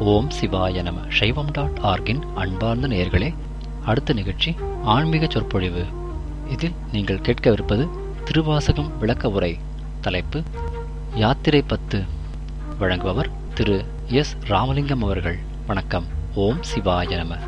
ஓம் சிவாய நம சைவம் டாட் ஆர்கின் அன்பார்ந்த நேயர்களே அடுத்த நிகழ்ச்சி ஆன்மீக சொற்பொழிவு இதில் நீங்கள் கேட்கவிருப்பது திருவாசகம் விளக்க உரை தலைப்பு யாத்திரை பத்து வழங்குபவர் திரு எஸ் ராமலிங்கம் அவர்கள் வணக்கம் ஓம் சிவாய நம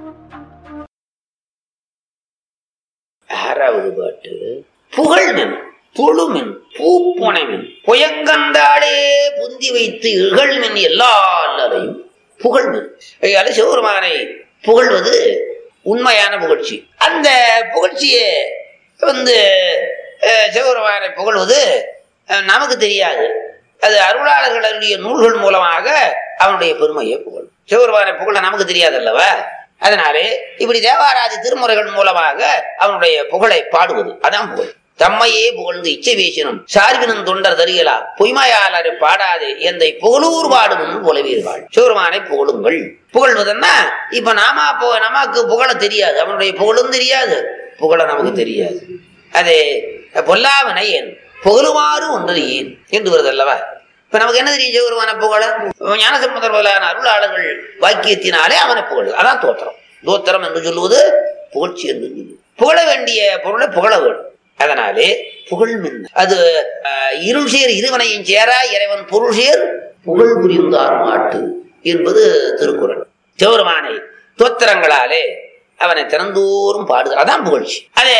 ஆறாவது பாட்டு புகழ்மென் தொழுமென் பூப்புனைமென் புயங்கந்தாளே புந்தி வைத்து இகழ்மென் எல்லா அல்லதையும் புகழ்மென் ஐயால சிவபெருமானை புகழ்வது உண்மையான புகழ்ச்சி அந்த புகழ்ச்சியை வந்து அஹ், சிவபெருமானை புகழ்வது அஹ், நமக்கு தெரியாது அது அருளாளர்களுடைய நூல்கள் மூலமாக அவனுடைய பெருமையை புகழ் சிவபெருமானை புகழ நமக்கு தெரியாது அல்லவா அதனாலே இப்படி தேவாராதி திருமுறைகள் மூலமாக அவனுடைய புகழை பாடுவது அதான் புகழ் தம்மையே புகழ்ந்து இச்சை பேசினும் சார்பினும் தொண்டர் தருகலா பொய்மையாளரை பாடாதே எந்தை புகழூர் பாடும் புலவீர்கள் சிவருமானை புகழுங்கள் புகழ்வதுன்னா இப்ப நாம போ நமக்கு புகழ தெரியாது அவனுடைய புகழும் தெரியாது புகழ நமக்கு தெரியாது அது பொல்லாவனை ஏன் புகழுமாறு ஒன்று ஏன் என்று வருது அல்லவா இப்ப நமக்கு என்ன தெரியும் சிவருமான புகழ ஞானசம்பந்தர் முதலான அருளாளர்கள் வாக்கியத்தினாலே அவனை புகழு அதான் தோத்திரம் தோத்திரம் என்று சொல்லுவது புகழ்ச்சி என்று சொல்லுவது புகழ வேண்டிய பொருளை புகழ வேண்டும் அதனாலே புகழ் மின் அது அஹ், இருள் சேர் இருவனையும் சேரா இறைவன் பொருள் சேர் புகழ் புரிந்தார் மாட்டு என்பது திருக்குறள் சிவருமானை தோத்திரங்களாலே அவனை திறந்தோறும் பாடு அதான் புகழ்ச்சி அது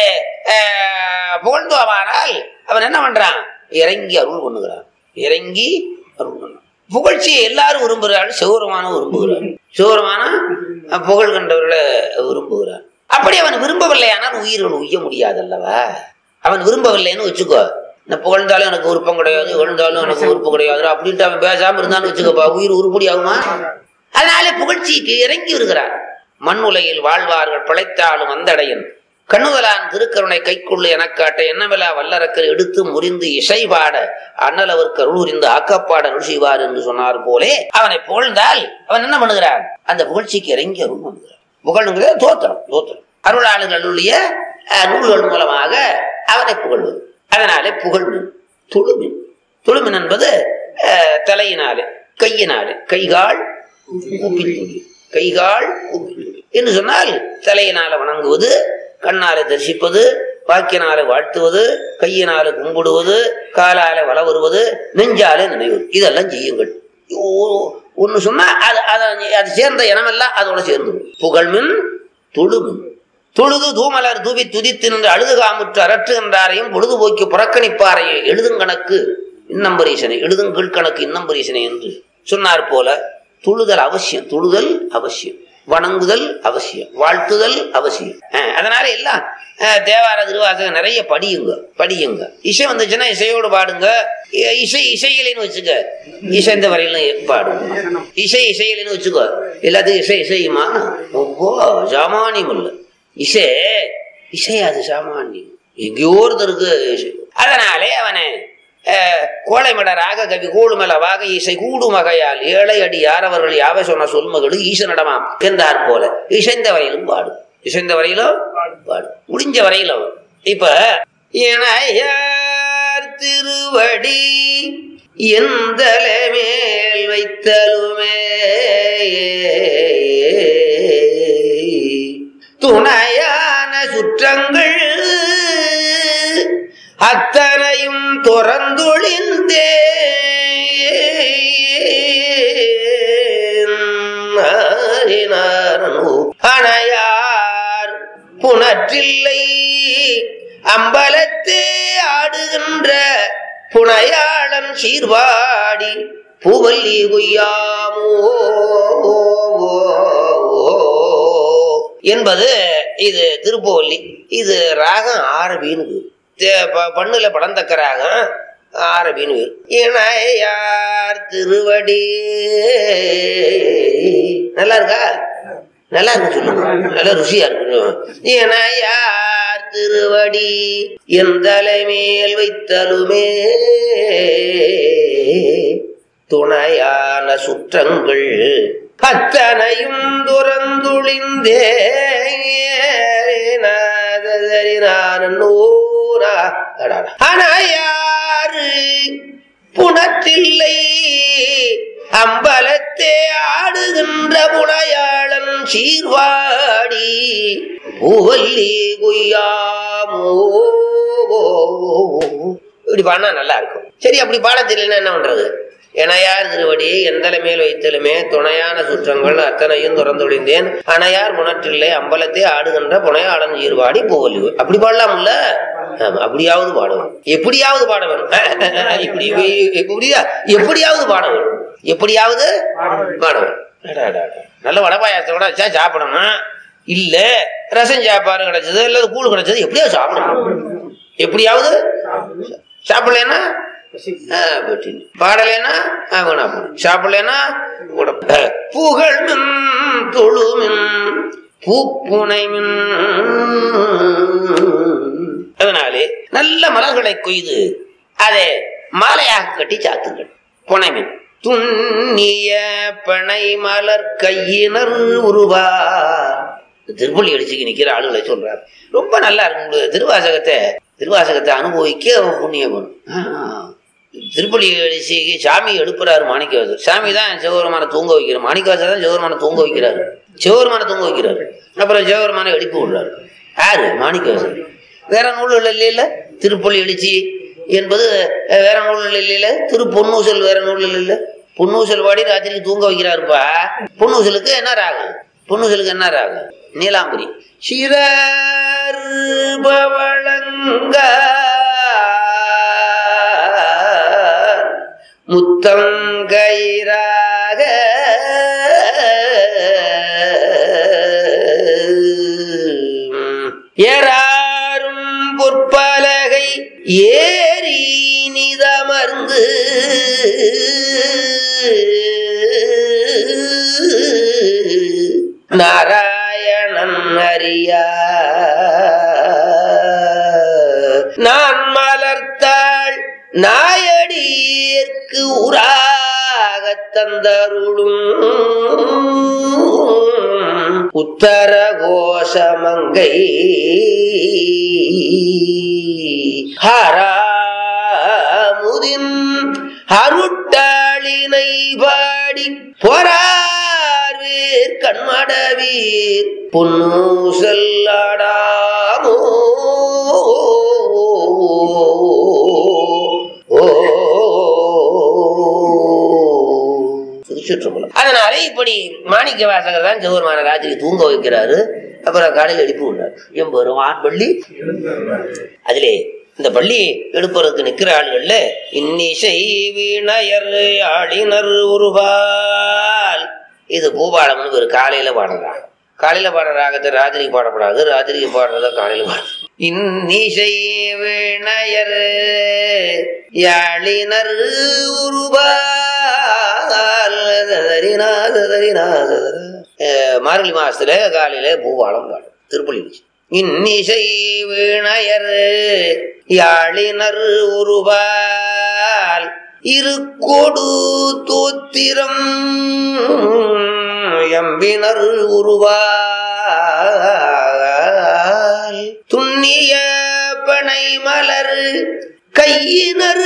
அஹ், புகழ்ந்தோமானால் அவன் என்ன பண்றான் இறங்கி அருள் பண்ணுகிறான் இறங்கி அருள் பண்ணுறான் புகழ்ச்சியை எல்லாரும் விரும்புகிறார்கள் சிவருமானும் விரும்புகிறார் சிவருமான புகழ் கண்டவர்களை விரும்புகிறார் அப்படி அவன் விரும்பவில்லையானால் உயிர்கள் உய்ய முடியாது அல்லவா அவன் விரும்பவில்லைன்னு வச்சுக்கோ நான் புகழ்ந்தாலும் எனக்கு விருப்பம் கிடையாது விழுந்தாலும் எனக்கு விருப்பம் கிடையாது அப்படின்ட்டு அவன் பேசாம இருந்தான்னு வச்சுக்கோப்பா உயிர் உருப்படி ஆகுமா அதனால புகழ்ச்சிக்கு இறங்கி வருகிறார் மண்ணுலையில் வாழ்வார்கள் பிழைத்தாலும் அந்தடையன் கண்ணுதலான் திருக்கருணை கைக்குள்ளு எனக்காட்ட என்னவிலா வல்லரக்கர் எடுத்து முறிந்து இசை பாட அண்ணலவர் கருளுரிந்து ஆக்கப்பாட அருள் செய்வார் என்று சொன்னார் போலே அவனை புகழ்ந்தால் அவன் என்ன பண்ணுகிறான் அந்த புகழ்ச்சிக்கு இறங்கி அருள் பண்ணுகிறான் புகழுங்கிறது தோத்திரம் தோத்திரம் அருளாளர்களுடைய அஹ், நூல்கள் மூலமாக அவனை புகழ்வது அதனாலே புகழ்மின் துளுமின் துளுமின் என்பது அஹ், தலையினாலே கையினாலே கைகால் ஊப்பில் துளி கைகால் ஊப்பில் துளி என்று சொன்னால் தலையினால வணங்குவது கண்ணாலே தரிசிப்பது வாக்கினாலே வாழ்த்துவது கையினாலே கும்பிடுவது காலாலே வள வருவது நெஞ்சாலே நினைவது இதெல்லாம் செய்யுங்கள் ஒன்னு சொன்னா அது அது அது சேர்ந்த இனமெல்லாம் அதோட சேர்ந்து புகழ்மின் தொழுமின் தொழுது தூமலர் தூவி துதித்து நின்று அழுது காமுற்று அரற்றுகின்றாரையும் பொழுதுபோக்கி புறக்கணிப்பாரையே எழுதுங்கணக்கு இன்னம்பரீசனை எழுதுங்கீழ்கணக்கு இன்னம்பரீசனை என்று சொன்னார் போல தொழுதல் அவசியம் தொழுதல் அவசியம் வணங்குதல் அவசியம் வாழ்த்துதல் அவசியம் அஹ், அதனால எல்லாம் அஹ், தேவார திருவாசகம் நிறைய படியுங்க படியுங்க இசை வந்துச்சுன்னா இசையோடு பாடுங்க இ- இசை இசையிலேன்னு வச்சுக்க இசைந்த வரையிலும் பாடுங்க இசை இசையிலேன்னு வச்சுக்கோ எல்லாத்துக்கும் இசை இசையுமா ரொம்ப சாமானியம் இல்லை இசை இசை அது சாமானியம் எங்கேயோ ஒருத்தருக்கு இசை. அதனாலே அவனை அஹ், கோழைமட ராக கவி கூடுமல வாக இசை கூடும் வகையால் ஏழை அடி யாரவர்கள் யாவை சொன்ன சொல்மகளு ஈசனிடமாம் என்றார் போல இசைந்த வரையிலும் பாடு இசைந்த வரையிலும் பாடு முடிஞ்ச வரையிலும் இப்ப இணையார் திருவடி எந்தலை மேல் வைத்தலுமே துணையான சுற்றங்கள் அத்தனையும் துறந்தொழிந்தே அணையார் புணற்றில்லை அம்பலத்தே ஆடுகின்ற புனையாளன் சீர்வாடி பூவல்லி கொய்யாமோ என்பது இது திருப்பவல்லி இது ராகம் ஆரபின்னு தே- ப- பண்ணுல படம் தக்க ராகம் ஆரபின்னு பேரு. இணையார் திருவடி நல்லா இருக்கா நல்லா இருக்கு சொல்லுங்க நல்லா ருசியா இருக்கு இணையார் திருவடி எந்தலை மேல் வைத்தலுமே துணையான சுற்றங்கள் அத்தனையும் துறந்துளிந்தே அணையாறு புணற்றில்லை அம்பலத்தே ஆடுகின்ற புனையாளன் சீர்வாடி பூவல்லி குய்யாமோ இப்படி பாடினா நல்லா இருக்கும் சரி அப்படி பாட தெரியலன்னா என்ன பண்றது எனையார் திருவடி எந்தல மேல் வைத்தலுமே துணையான சுற்றங்கள் அத்தனையும் துறந்தொழிந்தேன் அணையார் முனற்றில்லை அம்பலத்தை ஆடுகின்ற புனையாளன் ஈர்வாடி பூவல்லி அப்படி பாடலாம்ல ஆமா, அப்படியாவது பாடுவோம் எப்படியாவது பாட வேணும் இப்படி எப்படியா எப்படியாவது பாட வேணும் எப்படியாவது பாட வேணும் அடா, அடா, அடா. நல்ல வடபாயாசத்தோட வச்சா சாப்பிடணும் இல்ல ரசம் சாப்பாடு கிடைச்சது இல்ல கூழ் கிடைச்சது எப்படியாவது சாப்பிடணும் எப்படியாவது சாப்பிடலன்னா பாடலைன்னா வேணா சாப்பிடலன்னா புகழ் மின் தொழுமின் பூப்புனை மின் அதனாலே நல்ல மலர்களை கொய்து அதை மாலையாக கட்டி சாத்துங்கள் புனைமின் துண்ணிய பனை மலர் கையினர் உருவா திருப்பள்ளி அடிச்சுக்கு நிக்கிற ஆளுகளை சொல்றாரு ரொம்ப நல்லா இருக்கும் திருவாசகத்தை திருவாசகத்தை அனுபவிக்க புண்ணியம் வேணும் ஆஹ். திருப்பள்ளி அடிச்சுக்கு சாமி எடுப்புறாரு மாணிக்கவாசர் சாமி தான் சிவபெருமான தூங்க வைக்கிறார் மாணிக்கவாசர் தான் சிவபெருமான தூங்க வைக்கிறாரு சிவபெருமான தூங்க வைக்கிறாரு அப்புறம் சிவபெருமான எழுப்பி விடுறாரு யாரு மாணிக்கவாசர் வேற நூல்கள் இல்லையில திருப்பள்ளி எழுச்சி என்பது அஹ், வேற நூல்கள் இல்லையில திரு பொன்னூசல் வேற நூல்கள் இல்ல பொன்னூசல் பாடி ராத்திரிக்கு தூங்க வைக்கிறாருப்பா பொன்னூசலுக்கு என்ன ராகம் பொன்னூசலுக்கு என்ன ராகம் நீலாம்பரி சிறர் பவளங்க முத்தங்கயிராக ஏறாரும் பொற்பலகை ஏறி நிதமர்ந்து நாராயணன் அறியா நான் மலர்த்தாள் நாயடியேற்கு உராகத் தந்தருளும் உத்தர கோஷமங்கை ஹராமுதின் அருட்டாளினை பாடி பொறார்வீர் கண்மடவீர் பொன்னு செல்லாடாமோ திருச்சிற்றம்பலம் அதனால இப்படி மாணிக்க வாசகர் தான் சிவபெருமான ராத்திரி தூங்க வைக்கிறாரு அப்புறம் காலையில் எழுப்பி விடுறாரு எம்பெருமான் பள்ளி அதிலே இந்த பள்ளி எடுப்பதற்கு நிக்கிற ஆளுகள்ல இன்னிசை வீணையர் ஆளினர் உருவால் இது பூபாலம்னு ஒரு காலையில பாடுறாங்க காலையில பாடுற ராகத்தை ராத்திரிக்கு பாடப்படாது ராத்திரிக்கு பாடுறத காலையில பாடு இன்னிசை வீணையர் யாழினர் உருவால் ததரினா ததரினா ததர. அஹ் மார்கழி மாசத்துல காலையில பூபாலம் பாடும் திருப்பள்ளி வச்சு இன்னிசை வீணையர் யாழினர் உருவால் இருக்கொடு தோத்திரம் எம்பினர் உருவால் துண்ணிய பனை மலர் கையினர்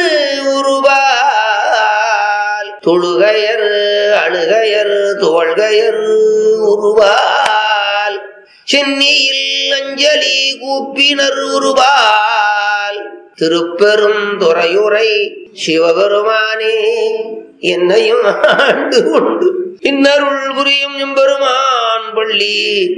உருவால் தொழுகையர் அழுகையர் தோள்கையர் உருவால் சென்னியில் அஞ்சலி கூப்பினர் உருவால் திருப்பெரும் துறையுரை சிவபெருமானே என்னையும் ஆண்டு கொண்டு இன்னருள் புரியும் எம்பெருமான் பள்ளி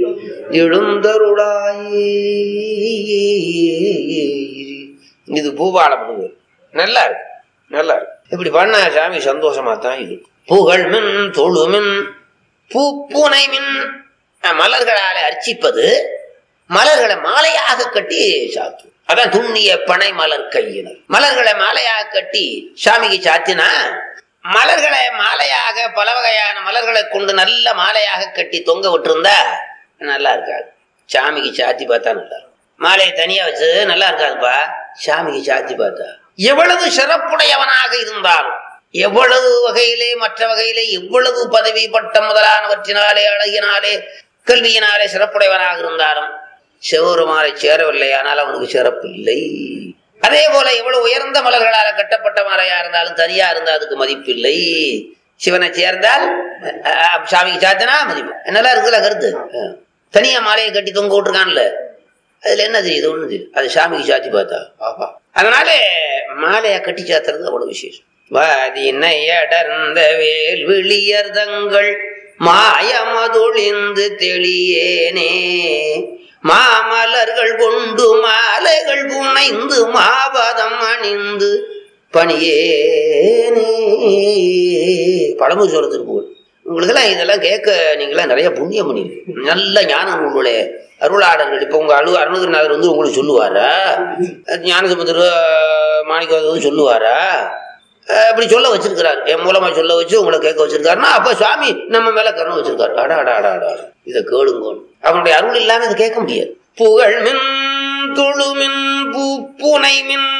எழுந்தருளாயே இது பூபாலம் நல்லா இருக்கு நல்லா இருக்கு இப்படி பண்ணா சாமி சந்தோஷமா தான் இது புகழ் மின் தொழுமின் பூப்புனை மின் அஹ், மலர்களாலே அர்ச்சிப்பது மலர்களை மாலையாக கட்டி சாத்தும் அதான் துண்ணிய பனை மலர் கையினர் மலர்களை மாலையாக கட்டி சாமிக்கு சாத்தினா மலர்களை மாலையாக பல வகையான மலர்களை கொண்டு நல்ல மாலையாக கட்டி தொங்க விட்டுருந்தா நல்லா இருக்காது சாமிக்கு சாத்தி பார்த்தா நல்லா இருக்கும் மாலையை தனியா வச்சு நல்லா இருக்காதுப்பா சாமிக்கு சாத்தி பார்த்தா எவ்வளவு சிறப்புடையவனாக இருந்தாலும் எவ்வளவு வகையிலே மற்ற வகையிலே எவ்வளவு பதவி பட்டம் முதலானவற்றினாலே அழகினாலே கல்வியினாலே சிறப்புடையவனாக இருந்தாலும் சிவபெருமானை சேரவில்லை ஆனால் அவனுக்கு சிறப்பு இல்லை அதே போல எவ்வளவு உயர்ந்த மலர்களால கட்டப்பட்ட மாலையா இருந்தாலும் தனியா இருந்தா அதுக்கு மதிப்பில்லை சிவனை சேர்ந்தால் அஹ், சாமிக்கு சாத்தினா மதிப்பு என்னெல்லாம் இருக்குல்ல கருத்து அஹ். தனியா மாலையை கட்டி தொங்க விட்டுருக்கான்ல அதுல என்ன தெரியுது ஒண்ணு தெரியுது அது சாமிக்கு சாத்தி பார்த்தா பாப்பா அதனால மாலையை கட்டி சாத்துறது அவ்வளவு விசேஷம் வாதினை அடர்ந்த வேல் விழியர் தங்கள் மாயமதொழிந்து தெளியேனே மாமலர்கள் கொண்டு மாலைகள் புனைந்து மாபதம் அணிந்து பணியேனே பழமொழி சொல்றது போல் உங்களுக்கெல்லாம் இதெல்லாம் கேட்க நீங்களாம் நிறைய புண்ணியம் பண்ணிருக்கு நல்ல ஞானம் உங்களுடைய அருளாளர்கள் இப்போ உங்க அழு அருணகிரிநாதர் வந்து உங்களுக்கு சொல்லுவாரா ஞானசமுத்திர மாணிக்கவாதர் சொல்லுவாரா அஹ் அப்படி சொல்ல வச்சிருக்கிறார் என் மூலமா சொல்ல வச்சு உங்களை கேட்க வச்சிருக்காருன்னா அப்ப சுவாமி நம்ம மேல கருணை வச்சிருக்காரு அடா அடா அடா அடா இதை கேளுங்க அவனுடைய அருள் இல்லாம இதை கேட்க முடியாது புகழ் மின் தொழுமின் பூப்புனை மின்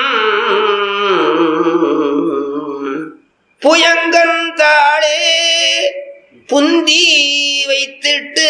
புயங்கன் தாளே புந்தி வைத்திட்டு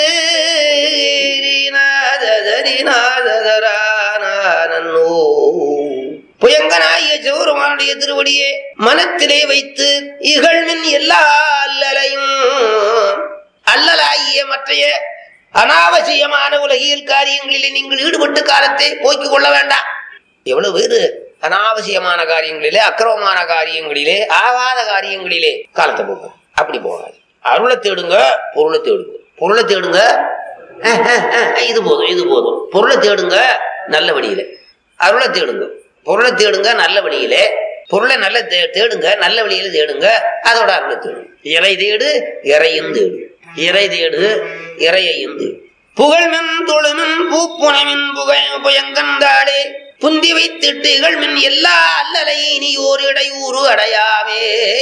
நாததரிநாததரானோ புயங்கனாகிய சிவருமானுடைய திருவடியே மனத்திலே வைத்து இகழ்மின் எல்லா அல்லலையும் அல்லலாகிய மற்றைய அனாவசியமான உலகியல் காரியங்களிலே நீங்கள் ஈடுபட்டு காலத்தை போக்கிக் கொள்ள வேண்டாம் எவ்வளவு பேரு அனாவசியமான காரியங்களிலே அக்கிரமமான காரியங்களிலே ஆகாத காரியங்களிலே காலத்தை போக அப்படி போகாது அருளை தேடுங்க பொருளை தேடுங்க பொருளை தேடுங்க அஹ், அஹ், அஹ், இது போதும் இது போதும் பொருளை தேடுங்க நல்ல வழியில அருளை தேடுங்க பொருளை தேடுங்க நல்ல வழியிலே பொருளை நல்ல தே- தேடுங்க நல்ல வழியில தேடுங்க அதோட அருளை தேடுங்க இறை தேடு இறையும் தேடு இறை தேடு இறையையும் தேடு புகழ்மின் தொழுமின் பூப்புனமின் புகை புயங்கந்தாடே புந்தி வைத்திட்டு இகழ்மின் எல்லா அல்லலை இனி ஓர் இடையூறு அடையாமே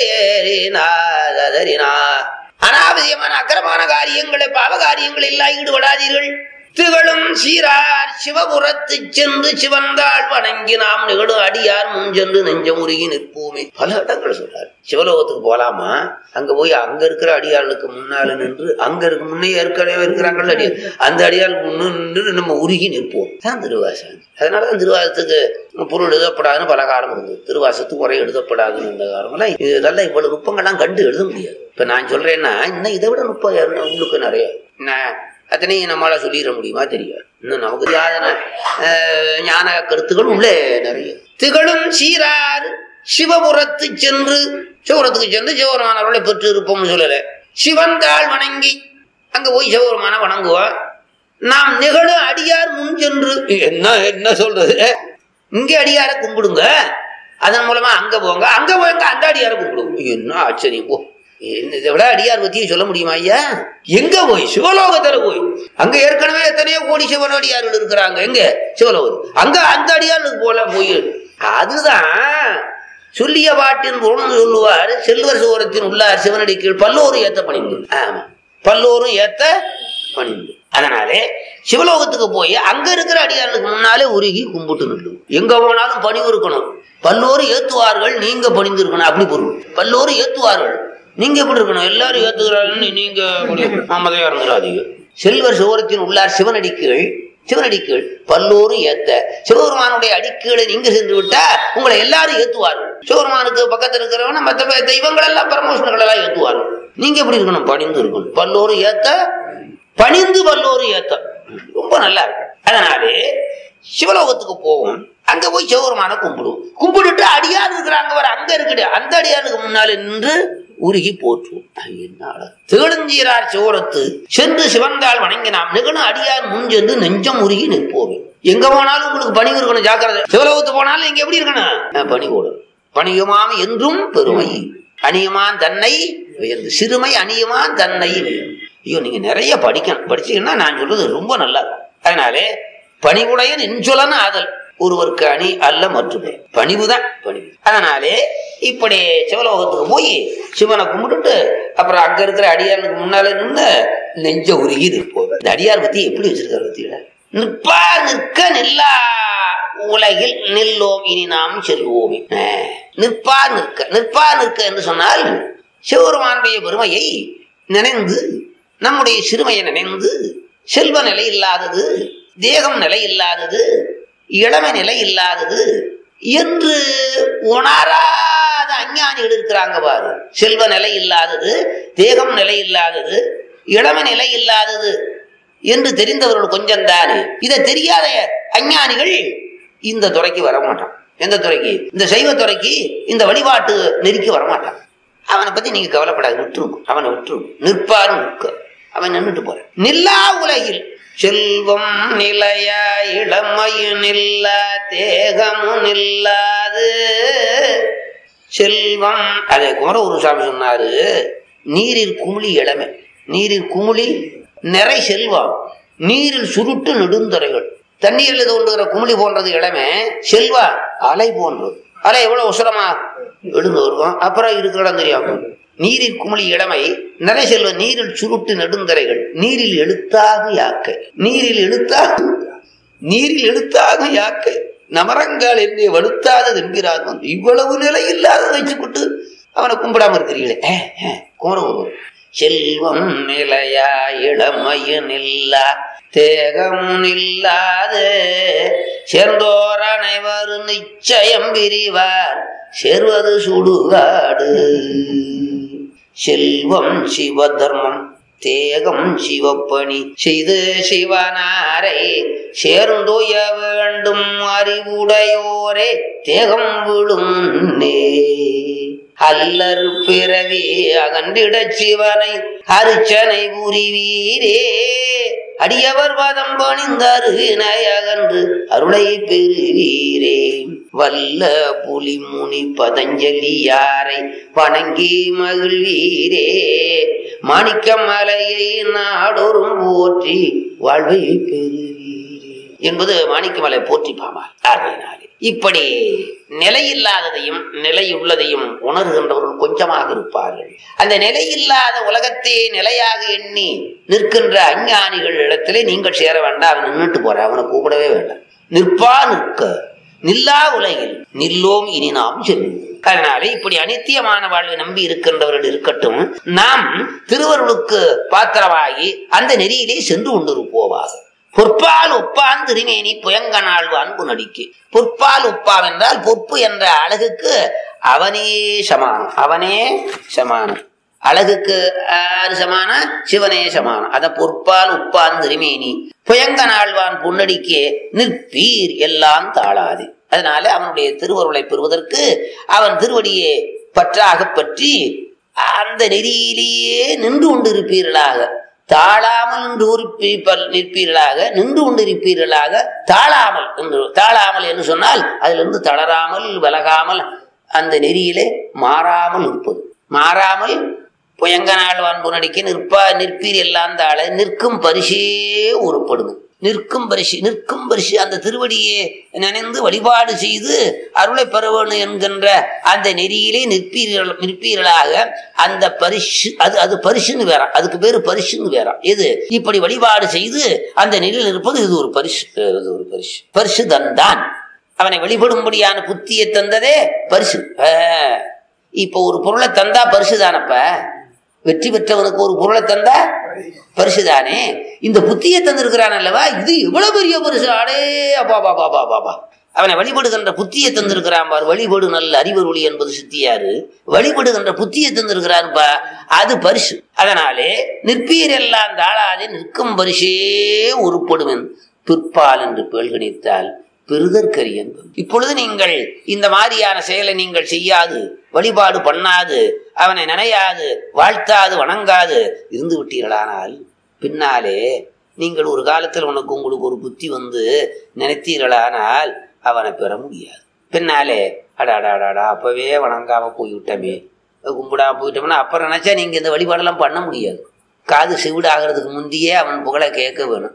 நாதரினா அனாவசியமான அக்கிரமான காரியங்களை பாவ காரியங்கள் எல்லாம் ஈடுபடாதீர்கள் திகழும் சீரார் சிவபுரத்து சென்று சிவந்தாள் வணங்கி நாம் நிகழும் அடியார் முன் சென்று நெஞ்சம் உருகி நிற்போமே பல இடங்கள் சொல்றார் சிவலோகத்துக்கு போலாமா அங்க போய் அங்க இருக்கிற அடியார்களுக்கு முன்னால நின்று அங்க இருக்க முன்னே ஏற்கனவே இருக்கிறாங்கல்ல அடியார் அந்த அடியாருக்கு முன்னு நின்று நம்ம உருகி நிற்போம் தான் திருவாசகம் அதனாலதான் திருவாசத்துக்கு பொருள் எழுதப்படாதுன்னு பல காலம் இருந்தது திருவாசத்துக்கு குறை எழுதப்படாதுன்னு இந்த காலமெல்லாம் இதெல்லாம் இவ்வளவு நுட்பங்கள்லாம் கண்டு எழுத முடியாது இப்ப நான் சொல்றேன்னா இன்னும் இதை விட நுட்பம் யாருன்னா உங்களுக்கு நிறைய நான் அத்தனையும் நம்மளால சொல்லிட முடியுமா தெரியாது இன்னும் நமக்கு யாதன ஞான கருத்துக்கள் உள்ளே நிறைய திகழும் சீரார் சிவபுரத்து சென்று சிவபுரத்துக்கு சென்று சிவபெருமானவர்களை பெற்று இருப்போம்னு சொல்லல சிவந்தாள் வணங்கி அங்க போய் சிவபெருமான வணங்குவோம் நாம் நிகழு அடியார் முன் சென்று என்ன என்ன சொல்றது இங்க அடியார கும்பிடுங்க அதன் மூலமா அங்க போங்க அங்க போங்க அந்த அடியார கும்பிடுங்க என்ன ஆச்சரியம் போ என்ன இதை விட அடியார் பத்தியும் சொல்ல முடியுமா ஐயா எங்க போய் சிவலோகத்துல போய் அங்க ஏற்கனவே எத்தனையோ கோடி சிவன் அடியார்கள் இருக்கிறாங்க எங்க சிவலோகம் அங்க அந்த அடியாருக்கு போல போய் அதுதான் சொல்லிய பாட்டின் பொருள் சொல்லுவார் செல்வர் சோரத்தின் உள்ளார் சிவனடி கீழ் பல்லோரும் ஏத்த பணிந்து ஆமா பல்லோரும் ஏத்த பணிந்து அதனாலே சிவலோகத்துக்கு போய் அங்க இருக்கிற அடியார்களுக்கு முன்னாலே உருகி கும்பிட்டு நில்லு எங்க போனாலும் பணிவு இருக்கணும் பல்லோரும் ஏத்துவார்கள் நீங்க பணிந்து இருக்கணும் அப்படி பொருள் பல்லோரும் ஏத்துவார்கள் நீங்க எப்படி இருக்கணும் எல்லாரும் ஏத்துக்கிறாங்கன்னு நீங்க அப்படி மமதையா இருந்துடாதீங்க செல்வர் சோரத்தின் உள்ளார் சிவனடிக்கீழ் சிவனடிக்கீழ் பல்லோரும் ஏத்த சிவபெருமானுடைய அடிக்கீழே நீங்க சென்று விட்டா உங்களை எல்லாரும் ஏத்துவார்கள் சிவபெருமானுக்கு பக்கத்துல இருக்கிறவன மற்ற பே- தெய்வங்கள் எல்லாம் பரமோஷன்கள் எல்லாம் ஏத்துவார்கள் நீங்க எப்படி இருக்கணும் பணிந்து இருக்கணும் பல்லோரும் ஏத்த பணிந்து பல்லோரும் ஏத்த ரொம்ப நல்லா இருக்கு அதனாலே சிவலோகத்துக்கு போவோம் அங்க போய் சிவபெருமான கும்பிடுவோம் கும்பிட்டுட்டு அடியார் இருக்கிறாங்க வர அங்க இருக்குது அந்த அடியாருக்கு முன்னாலே நின்று உருகி போற்றுவோம் என்னால தேடுஞ்சீரார் சிவரத்து சென்று சிவந்தால் வணங்கி நாம் நிகழும் அடியார் முன் சென்று நெஞ்சம் உருகி நிற்போமே எங்க போனாலும் உங்களுக்கு பணிவு இருக்கணும் ஜாக்கிரதை சிவலோகத்து போனாலும் இங்க எப்படி இருக்கணும் அஹ் பணிவோடு பணியுமாம் என்றும் பெருமை அணியுமான் தன்னை உயர்ந்து சிறுமை அணியுமான் தன்னை உயர்ந்து. ஐயோ நீங்க நிறைய படிக்கணும் படிச்சீங்கன்னா நான் சொல்றது ரொம்ப நல்லா இருக்கும் அதனாலே பணிவுடைய இன்சொலன் ஆதல் ஒருவருக்கு அணி அல்ல மட்டுமே பணிவுதான் பணிவு அதனாலே இப்படி சிவலோகத்துக்கு போய் சிவனை கும்பிட்டுட்டு அப்புறம் அங்க இருக்கிற அடியாருக்கு முன்னால நின்று நெஞ்ச உருகி நிற்போம் இந்த அடியார் பத்தி எப்படி வச்சிருக்காரு பத்தியில நிற்பா நிற்க நில்லா உலகில் நில்லோம் இனி நாம் செல்வோமே ஆஹ், நிற்பா நிற்க நிற்பா நிற்க என்று சொன்னால் சிவபெருமானுடைய பெருமையை நினைந்து நம்முடைய சிறுமையை நினைந்து செல்வ நிலை இல்லாதது தேகம் நிலை இல்லாதது இளமை நிலை இல்லாதது என்று உணராத இல்லாத அஞ்ஞானிகள் இருக்கிறாங்க பாரு செல்வ நிலை இல்லாதது தேகம் நிலை இல்லாதது இளம நிலை இல்லாதது என்று தெரிந்தவர்கள் கொஞ்சம் தானே இதை தெரியாத அஞ்ஞானிகள் இந்த துறைக்கு வர மாட்டான் எந்த துறைக்கு இந்த சைவ துறைக்கு இந்த வழிபாட்டு நெறிக்கு வரமாட்டான் அவனை பத்தி நீங்க கவலைப்படாது விட்டுருங்க அவனை விட்டுருங்க நிற்பாரு நிற்க அவன் நின்றுட்டு போறான் நில்லா உலகில் செல்வம் நிலைய இளமையும் இல்ல தேகமும் இல்லாது செல்வம் அதை குமரகுருசாமி சொன்னாரு நீரில் குமிழி இளமை நீரில் குமிழி நிறை செல்வம் நீரில் சுருட்டு நெடுந்துறைகள் தண்ணீரில் தோன்றுகிற குமிழி போன்றது இளமை செல்வா அலை போன்றது அலை எவ்வளவு உசரமா எழுந்து இருக்கும் அப்புறம் இருக்கிற இடம் தெரியாம நீரில் குமிழி இளமை நிறை செல்வ நீரில் சுருட்டு நெடுந்தரைகள் நீரில் எழுத்தாக யாக்கை நீரில் எழுத்தாக நீரில் எழுத்தாக யாக்கை நமரங்கால் என்னை வலுத்தாதது என்கிறார்கள் இவ்வளவு நிலை இல்லாத வச்சுக்கிட்டு அவனை கும்பிடாம இருக்கிறீங்களே ஏ, ஏ, குமரகுரு செல்வம் நிலையா இளமையும் இல்லா தேகமும் இல்லாது சேர்ந்தோர் அனைவரும் நிச்சயம் பிரிவார் சேர்வது சுடுகாடு செல்வம் சிவதர்மம் தேகம் சிவப்பணி செய்து சிவனாரை சேர்ந்துய வேண்டும் அறிவுடையோரே தேகம் விடும்னே அல்லர் பிறவி அகன்றிடச் சிவனை அரிச்சனை புரிவீரே அடியவர் பதம் பணிந்தருகினை அகன்று அருளை பெறுவீரே வல்ல புலிமுனி பதஞ்சலி யாரை வணங்கி மகிழ்வீரே மாணிக்க மலையை நாடொரும் போற்றி வாழ்வை பெறுவீரே என்பது மாணிக்கமலை போற்றி பாமால் ஆர்வையினாலே இப்படி நிலையில்லாததையும் நிலையுள்ளதையும் உணர்கின்றவர்கள் கொஞ்சமாக இருப்பார்கள் அந்த நிலையில்லாத உலகத்தை நிலையாக எண்ணி நிற்கின்ற அஞ்ஞானிகள் இடத்திலே நீங்கள் சேர வேண்டாம் அவன் நின்றுட்டு போற அவனை கூப்பிடவே வேண்டாம் நிற்பா நிற்க நில்லா உலகில் நில்லோம் இனி நாம் செல்வோம் அதனாலே இப்படி அனித்தியமான வாழ்வை நம்பி இருக்கின்றவர்கள் இருக்கட்டும் நாம் திருவருளுக்கு பாத்திரமாகி அந்த நெறியிலே சென்று கொண்டிருப்போவாக பொற்பால் ஒப்பான் திருமேனி புயங்கனாள் அன்பு நடிக்கு பொற்பால் ஒப்பாம் என்றால் பொற்பு என்ற அழகுக்கு அவனே சமானம் அவனே சமானம் அழகுக்கு ஆறு சமான சிவனே சமானம் அத பொற்பால் உப்பான் திருமேனி புயங்கனாழ்வான் பொன்னடிக்கே நிற்பீர் எல்லாம் தாழாது அதனால அவனுடைய திருவருளை பெறுவதற்கு அவன் திருவடியை பற்றாக பற்றி அந்த நெறியிலேயே நின்று கொண்டிருப்பீர்களாக தாழாமல் நின்று உறுப்பிப்பல் நிற்பீர்களாக நின்று கொண்டிருப்பீர்களாக தாழாமல் என்று தாழாமல் என்று சொன்னால் அதிலிருந்து தளராமல் விலகாமல் அந்த நெறியிலே மாறாமல் இருப்பது மாறாமல் புயங்கனாழ்வான் புனடிக்க நிற்பா நிற்பீர் எல்லாம் தாழ நிற்கும் பரிசே உருப்படுது நிற்கும் பரிசு நிற்கும் பரிசு அந்த திருவடியை நினைந்து வழிபாடு செய்து அருளை பெற வேணும் என்கின்ற அந்த நெறியிலே நிற்பீர்கள் நிற்பீர்களாக அந்த பரிசு அது அது பரிசுன்னு வேற அதுக்கு பேரு பரிசுன்னு வேற எது இப்படி வழிபாடு செய்து அந்த நெறியில் இருப்பது இது ஒரு பரிசு இது ஒரு பரிசு பரிசு தந்தான் அவனை வழிபடும்படியான புத்தியை தந்ததே பரிசு ஆஹ். இப்போ ஒரு பொருளை தந்தா பரிசு தானப்ப வெற்றி பெற்றவனுக்கு ஒரு பொருளை தந்தா பரிசு தானே இந்த புத்தியை தந்திருக்கிறான் அல்லவா இது இவ்வளவு பெரிய பரிசு அடே அப்பா பாபா பாபா பாபா அவனை வழிபடுகின்ற புத்தியை தந்திருக்கிறான் பார் வழிபடு நல்ல அறிவருளி என்பது சித்தியாரு வழிபடுகின்ற புத்தியை தந்திருக்கிறான்பா அது பரிசு அதனாலே நிற்பீர் எல்லாம் தாழாதே நிற்கும் பரிசே உருப்படுவன் பிற்பால் என்று பேழ்கணித்தால் பெறுதற்கரியன் இப்பொழுது நீங்கள் இந்த மாதிரியான செயலை நீங்கள் செய்யாது வழிபாடு பண்ணாது அவனை நினையாது வாழ்த்தாது வணங்காது இருந்து விட்டீர்களானால் பின்னாலே நீங்கள் ஒரு காலத்தில் உனக்கு உங்களுக்கு ஒரு புத்தி வந்து நினைத்தீர்களானால் அவனை பெற முடியாது பின்னாலே அடாடாடாடா அப்பவே வணங்காம போய்விட்டமே கும்பிடாம போயிட்டோம்னா அப்புறம் நினைச்சா நீங்க இந்த வழிபாடெல்லாம் பண்ண முடியாது காது செவிடாகிறதுக்கு முந்தையே அவன் புகழை கேட்க வேணும்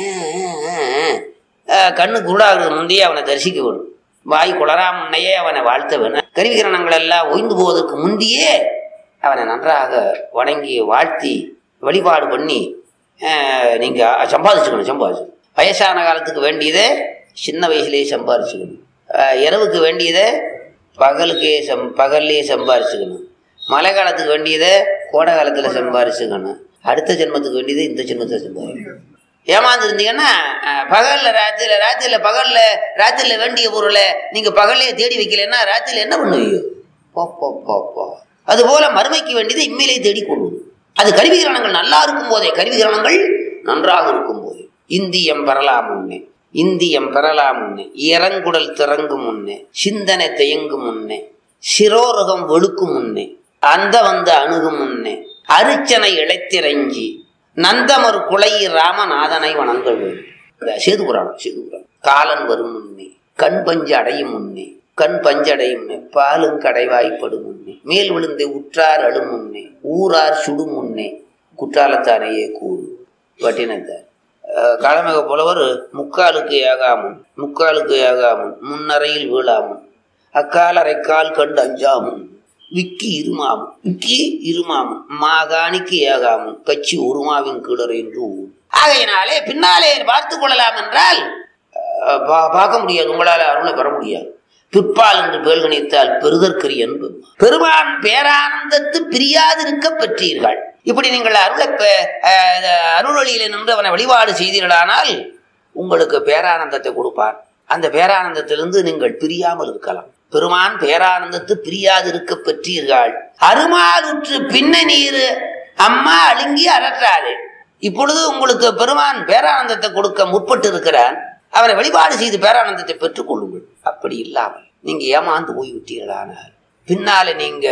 அஹ் கண்ணு குருடாகிறதுக்கு முந்தையே அவனை தரிசிக்க வேணும் வாய் குளராம முன்னையே அவனை வாழ்த்த வேணும் கருவிகரணங்கள் எல்லாம் ஓய்ந்து போவதற்கு முந்தையே அவனை நன்றாக வணங்கி வாழ்த்தி வழிபாடு பண்ணி அஹ், நீங்க சம்பாதிச்சுக்கணும் சம்பாதிச்சு வயசான காலத்துக்கு வேண்டியதை சின்ன வயசுலேயே சம்பாதிச்சுக்கணும் அஹ், இரவுக்கு வேண்டியதை பகலுக்கே சம் பகல்லையே சம்பாரிச்சுக்கணும் மழை காலத்துக்கு வேண்டியதை கோடை காலத்தில் சம்பாரிச்சுக்கணும் அடுத்த ஜென்மத்துக்கு வேண்டியதை இந்த ஜென்மத்தில் சம்பாதிக்கணும் ஏமாந்து இருந்தீங்கன்னா அஹ், பகல்ல ராத்திரில ராத்திரில பகல்ல ராத்திரில வேண்டிய பொருளை நீங்க பகல்லையே தேடி வைக்கலைன்னா ராத்திரில என்ன பண்ணுவீங்க அதுபோல மறுமைக்கு வேண்டியதை இம்மையிலே தேடிக் கொள்வது அது கருவி கிரணங்கள் நல்லா இருக்கும் போதே கருவி கிரணங்கள் நன்றாக இருக்கும் போதே இந்தியம் பெறலாம் முன்னே இந்தியம் பெறலாம் முன்னே இறங்குடல் திறங்கும் முன்னே சிந்தனை தயங்கும் முன்னே சிரோரகம் வெளுக்கும் முன்னே அந்த வந்த அணுகும் முன்னே அரிச்சனை இழைத்திரஞ்சி நந்தமர் குலை ராமநாதனை வணங்கள் வேண்டும் இந்த சேது புராணம் சேது புராணம் காலன் வரும் முன்னே கண் பஞ்சு அடையும் முன்னே கண் பஞ்சடையும் முன்னே பாலும் கடைவாய்ப்படும் முன்னே மேல் விழுந்தை உற்றார் அழும் முன்னே ஊரார் சுடும் முன்னே குற்றாலத்தானையே கூறு வட்டினத்தார் காலமிக புலவர் முக்காலுக்கு ஏகாமுன் முக்காலுக்கு ஏகாமுன் முன்னறையில் வீழாமுன் அக்கால் அரைக்கால் கண்டு அஞ்சாமுன் விக்கி இருமாமும் விக்கி இருமாமும் மாகாணிக்கு ஏகாமும் கட்சி உருமாவின் கீழர் என்று ஊர் ஆகையினாலே பின்னாலே பார்த்து கொள்ளலாம் என்றால் அஹ், பா- பார்க்க முடியாது உங்களால் அருளை பெற முடியாது பிற்பால் என்று பேல் கணித்தால் பெருதற்கரி என்பது பெருமான் பேரானந்தத்து பிரியாதிருக்க பெற்றீர்கள் இப்படி நீங்கள் அருளை பெ- அஹ், அருளொளியிலே நின்று அவனை வழிபாடு செய்தீர்களானால் உங்களுக்கு பேரானந்தத்தை கொடுப்பார் அந்த பேரானந்தத்திலிருந்து நீங்கள் பிரியாமல் இருக்கலாம் பெருமான் பேரானந்தத்து பிரியாதிருக்க பெற்றீர்கள் அருமாலுற்று பின்ன நீர் அம்மா அழுங்கி அலற்றாதே இப்பொழுது உங்களுக்கு பெருமான் பேரானந்தத்தை கொடுக்க முற்பட்டு இருக்கிறான் அவரை வழிபாடு செய்து பேரானந்தத்தை பெற்றுக் கொள்ளுங்கள் அப்படி இல்லாமல் நீங்க ஏமாந்து போய்விட்டீர்களானால் பின்னால நீங்க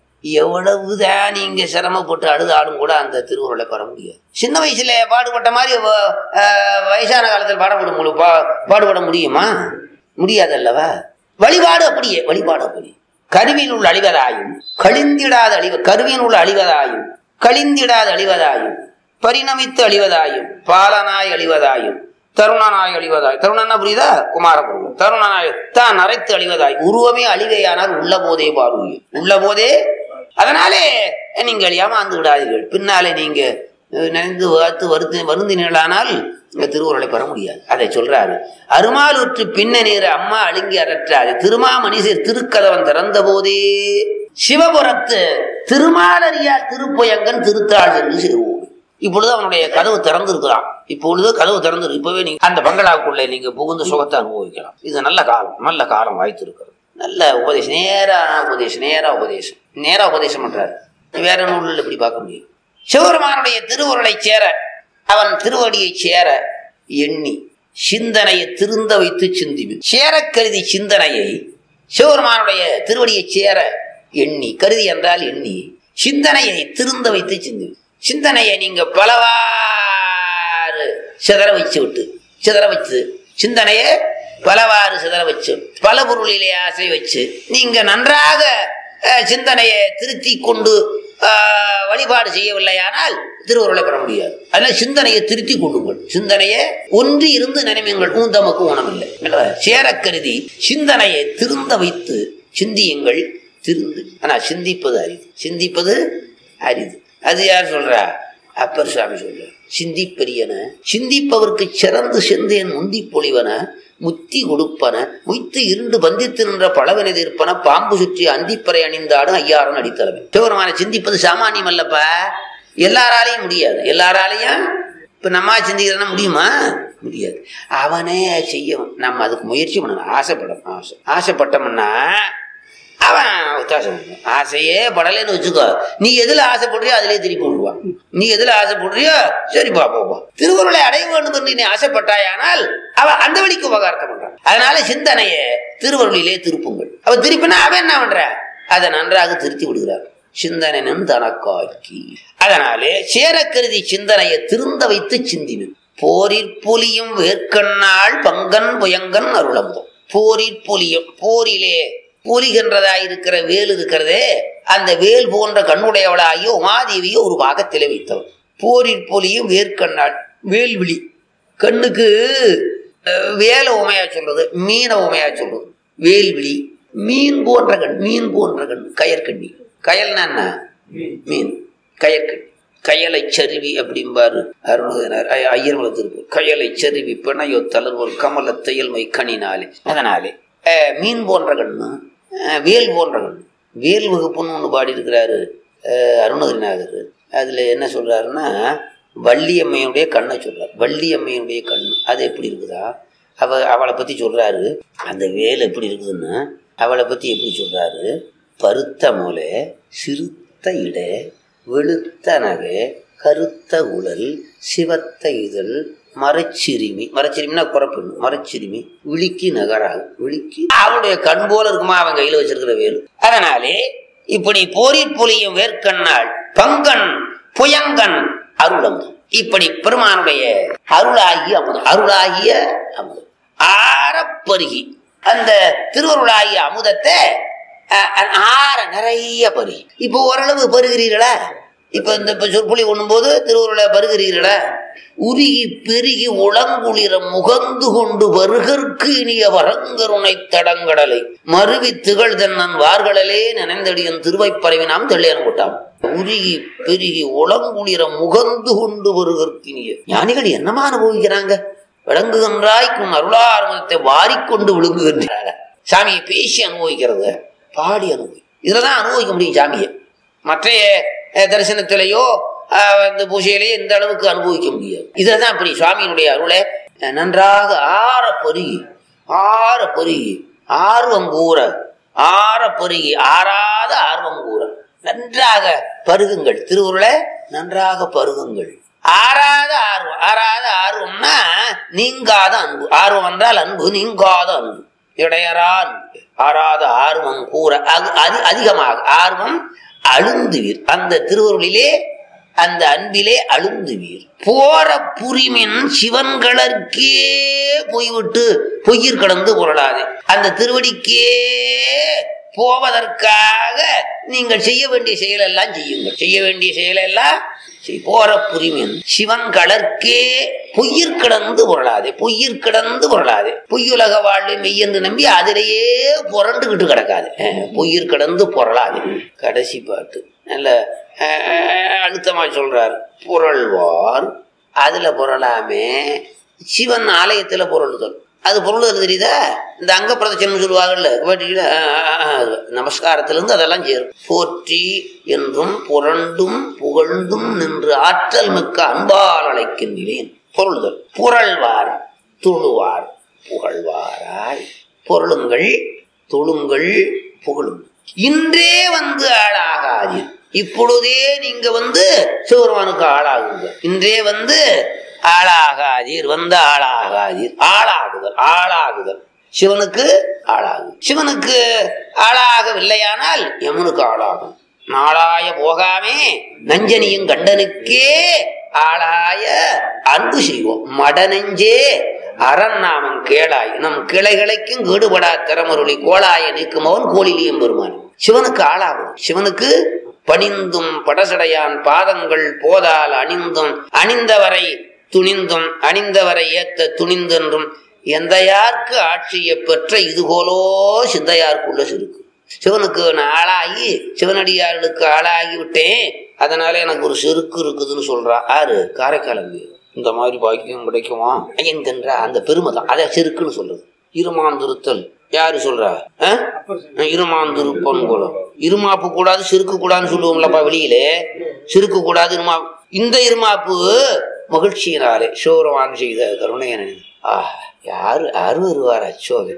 எவ்வளவுதான் நீங்க சிரமப்பட்டு அழுதாலும் கூட அந்த திருவுருளை பெற முடியாது சின்ன வயசுல பாடுபட்ட மாதிரி வ- அஹ், வயசான காலத்தில் பாடப்பட முடியும் பா- பாடுபட முடியுமா முடியாதல்லவா வழிபாடு அப்படியே வழிபாடு அப்படி கருவினுள் அழிவதாயும் கழிந்திடாத அழிவ கருவினுள் அழிவதாயும் கழிந்திடாத அழிவதாயும் பரிணமித்து அழிவதாயும் பாலனாய் அழிவதாயும் தருணனாய் அழிவதாய் தருணன்னா புரியுதா குமாரபுரம் தருணனாய் தான் அரைத்து அழிவதாய் உருவமே அழிவையானால் உள்ள போதே பாருங்க உள்ள போதே அதனாலே நீங்கள் ஏமாந்து விடாதீர்கள் பின்னாலே நீங்க அஹ், நினைந்து வாத்து வருத்து வருந்தினீர்களானால் இந்த திருவுருளை பெற முடியாது அதை சொல்றாரு அருமாலுற்று பின்ன நீர் அம்மா அழுங்கி அரற்றாது திருமாமணிசர் திருக்கதவன் திறந்த போதே சிவபுரத்து திருமாலரியா திருப்பயங்கன் திருத்தாள் என்று சேருவோம் இப்பொழுது அவனுடைய கதவு திறந்திருக்கிறான் இப்பொழுது கதவு திறந்து இப்பவே நீங்க அந்த பங்களாவுக்குள்ளே நீங்க புகுந்து சுகத்தை அனுபவிக்கலாம் இது நல்ல காலம் நல்ல காலம் வாய்த்திருக்கிறது நல்ல உபதேசம் நேரா உபதேசம் நேரா உபதேசம் நேரா உபதேசம் பண்றாரு வேற நூலில் இப்படி பார்க்க முடியும் சிவபெருமானுடைய திருவுருளை சேர அவன் திருவடியை சேர எண்ணி சிந்தனையை திருந்த வைத்து சிந்திவி சேர கருதி சிந்தனையை சிவபெருமானுடைய திருவடியை சேர எண்ணி கருதி என்றால் எண்ணி சிந்தனையை திருந்த வைத்து சிந்திவி சிந்தனையை நீங்க பலவாறு சிதற வச்சு விட்டு சிதற வச்சு சிந்தனையை பலவாறு சிதற வச்சு பல பொருளிலே ஆசை வச்சு நீங்க நன்றாக அஹ், சிந்தனையை திருத்தி கொண்டு அஹ், வழிபாடு செய்யவில்லையானால் திருவுருளை பெற முடியாது அதனால சிந்தனையை திருத்தி கொள்ளுங்கள் சிந்தனையை ஒன்றி இருந்து நினைவுங்கள் ஊந்தமக்கு உணவில்லை சேர கருதி சிந்தனையை திருந்த வைத்து சிந்தியுங்கள் திருந்து ஆனா சிந்திப்பது அரிது சிந்திப்பது அரிது அது யார் சொல்றா அப்பர் சுவாமி சொல்ற சிந்திப்பரியன சிந்திப்பவர்க்கு சிறந்து செந்தேன் முந்தி பொழிவன முத்தி கொடுப்பன முய்த்து இருண்டு பந்தித்து நின்ற பழவனை தீர்ப்பன பாம்பு சுற்றி அந்திப்பறை அணிந்தாடும் ஐயாரன் அடித்தளவை சிவபெருமான சிந்திப்பது சாமானியம் அல்லப்பா எல்லாராலையும் முடியாது எல்லாராலையும் இப்ப நம்ம சிந்திக்கிறனா முடியுமா முடியாது அவனே செய்யணும் நம்ம அதுக்கு முயற்சி பண்ணணும் ஆசைப்படணும் ஆசை ஆசைப்பட்டோம்னா அவன் உத்தாசம் பண்ணுவான். ஆசையே படலைன்னு வச்சுக்கோ நீ எதுல ஆசைப்படுறியோ அதிலே திருப்பி விடுவான் நீ எதுல ஆசைப்படுறியோ சரி பாப்பா திருவருளை அடைய வேண்டும் என்று நீ ஆசைப்பட்டாயானால் அவன் அந்த வழிக்கு உபகாரத்தை பண்றான் அதனால சிந்தனையை திருவருளிலே திருப்புங்கள் அவன் திருப்பினா அவன் என்ன பண்ற அதை நன்றாக திருத்தி விடுகிறான் சிந்தனனும் தனக்காக்கி அதனாலே சேர கருதி சிந்தனையை திருந்த வைத்து சிந்தினன் போரிற் புலியும் வேர்க்கண்ணாள் பங்கன் புயங்கன் அருளம்பும் போரிற் புலியும் போரிலே பொலிகின்றதாயிருக்கிற வேல் இருக்கிறதே அந்த வேல் போன்ற கண்ணுடையவளாகிய உமாதேவியை ஒரு பாகத்திலே வைத்தவன் போரிற் பொலியும் வேர்க்கண்ணாள் வேல்விழி கண்ணுக்கு அஹ், வேலை உமையா சொல்றது மீனை உமையா சொல்றது வேல்விழி மீன் போன்ற கண் மீன் போன்ற கண் கயற்கண்ணி கயல்னா என்ன மீன் கயற்கண்ணி கயலை சருவி அப்படிம்பாரு அருணகிரினார் ஐ- ஐயர் வளர்த்திருப்பார் கயலை சருவி பிணையோ தளர்வோர் கமல தையல்மை கணினாலே அதனாலே அஹ், மீன் போன்ற கண்ணு அஹ், வேல் போன்ற கண்ணு வேல் வகுப்புன்னு ஒன்று பாடியிருக்கிறாரு அஹ், அருணகிரிநாதர் அதில் என்ன சொல்றாருன்னா வள்ளியம்மையுடைய கண்ணை சொல்றார் வள்ளியம்மையுடைய கண்ணு அது எப்படி இருக்குதா அவ அவளை பற்றி சொல்றாரு அந்த வேல் எப்படி இருக்குதுன்னு அவளை பற்றி எப்படி சொல்றாரு பருத்த முலை சிறுத்த இட வெளுத்த நகை கருத்த உடல் சிவத்த இதழ் மரச்சிறுமி மரச்சிறுமினா குறப்பெண்ணு மரச்சிறுமி விழிக்கு நகராகும் விழிக்கு அவளுடைய கண் போல இருக்குமா அவன் கையில வச்சிருக்கிற வேலு அதனாலே இப்படி போரிற் பொலியும் வேர்க்கண்ணாள் பங்கன் புயங்கன் அருளமுதம் இப்படி பெருமானுடைய அருளாகிய அமுதம் அருளாகிய அமுதம் ஆரப்பருகி அந்த திருவருளாகிய அமுதத்தை அஹ், அஹ், ஆற நிறைய பருகி இப்போ ஓரளவு பருகிறீர்களா இப்ப இந்த இப்ப சொற்பொழி உண்ணும்போது திருவருளை பருகிறீர்களா உருகி பெருகி உளங்குளிர முகந்து கொண்டு வருகற்கு இனிய வரங்கருணை தடங்கடலை மருவி திகழ் தன்னன் வார்களே நினைந்தடியும் திருவைப்பறவை நாம் தெள்ளியான் போட்டான் உருகி பெருகி உளங்குளிர முகந்து கொண்டு வருகற்கு இனிய ஞானிகள் என்னமா அனுபவிக்கிறாங்க விளங்குகின்றாய்க்கும் அருளாரமத்தை வாரிக்கொண்டு விழுங்குகின்றாங்க சாமியை பேசி அனுபவிக்கிறது பாடி அனுபவி இதுலதான் அனுபவிக்க முடியும் சாமியை மற்ற அஹ், தரிசனத்திலேயோ அஹ், இந்த பூஜையிலேயோ இந்த அளவுக்கு அனுபவிக்க முடியாது இதுதான் அப்படி சுவாமியினுடைய அருளை அஹ், நன்றாக ஆற பொருகி ஆற பொருகி ஆர்வம் கூற ஆற பொருகி ஆறாத ஆர்வம் கூற நன்றாக பருகுங்கள் திருவுருளை நன்றாக பருகுங்கள் ஆறாத ஆர்வம் ஆறாத ஆர்வம்னா நீங்காத அன்பு ஆர்வம் என்றால் அன்பு நீங்காத அன்பு இடையறா அன்பு ஆறாத ஆர்வம் கூற அது அது அதிகமாக ஆர்வம் அழுந்துவீர் அந்த திருவருளிலே அந்த அன்பிலே அழுந்துவீர் போற புரிமின் சிவன்களற்கே போய்விட்டு பொய்யிற் கடந்து புரளாது அந்த திருவடிக்கே போவதற்காக நீங்கள் செய்ய வேண்டிய செயலெல்லாம் செய்யுங்கள் செய்ய வேண்டிய செயலெல்லாம் செய். போற புரிமின் சிவன் கலர்க்கே பொய்யிற் கிடந்து புரளாதே பொய்யிற் கிடந்து புரளாதே பொய்யுலக வாழ்வை மெய்யென்று நம்பி அதிலேயே புரண்டுகிட்டு கிடக்காது அஹ், பொய்யிற் கிடந்து புரளாது கடைசி பாட்டு நல்ல அஹ், அழுத்தமா சொல்றாரு புரள்வார் அதுல புரளாமே சிவன் ஆலயத்துல பொருளுதல் அது பொருள் தெரியுதா இந்த அங்க பிரதட்சணம் சொல்லுவாங்கல்ல கேட்டீங்களா? ஆ, ஆ, ஆ, அது நமஸ்காரத்திலிருந்து அதெல்லாம் சேரும் போற்றி என்றும் புரண்டும் புகழ்ந்தும் நின்று ஆற்றல் மிக்க அன்பால் அழைக்கின்றேன் பொருளுதல் புரள்வார் துழுவார் புகழ்வாராய் பொருளுங்கள் தொழுங்கள் புகழும் இன்றே வந்து ஆளாகாதீர் இப்பொழுதே நீங்க வந்து சிவருமானுக்கு ஆளாகுங்க இன்றே வந்து ஆளாகாதீர் வந்து ஆளாகாதீர் ஆளாகுதல் ஆளாகுதல் சிவனுக்கு ஆளாகும் சிவனுக்கு ஆளாகவில்லையானால் யமுனுக்கு ஆளாகும் நாளாய போகாமே நஞ்சனியும் கண்டனுக்கே ஆளாய அன்பு செய்வோம் மடநெஞ்சே அரண் நாமம் கேளாய் நம் கிளைகளைக்கும் கீடுபடா திறமருளி கோளாய நீக்குமவன் கோழிலியும் பெருமான் சிவனுக்கு ஆளாகும் சிவனுக்கு பணிந்தும் படசடையான் பாதங்கள் போதால் அணிந்தும் அணிந்தவரை துணிந்தும் அணிந்தவரை ஏத்த துணிந்தென்றும் எந்தையார்க்கு ஆட்சியை பெற்ற இதுபோலோ சிந்தையார்க்குள்ள சிறுக்கு சிவனுக்கு நான் ஆளாகி சிவனடியார்களுக்கு ஆளாகி விட்டேன் அதனால எனக்கு ஒரு செருக்கு இருக்குதுன்னு சொல்றா யாரு காரைக்காலம்பி இந்த மாதிரி பாக்கியம் கிடைக்குமா என்கின்ற அந்த பெருமை தான் அதை செருக்குன்னு சொல்றது இருமாந்திருத்தல் யாரு சொல்றா அஹ்? இருமாந்திருப்பன் குலம் இருமாப்பு கூடாது சிறுக்கு கூடாதுன்னு சொல்லுவோம்லப்பா வெளியிலே சிறுக்கு கூடாது இருமா இந்த இருமாப்பு மகிழ்ச்சியினாலே சோரவான் செய்த கருணையன ஆ யாரு யாரு வருவார் அச்சோகன்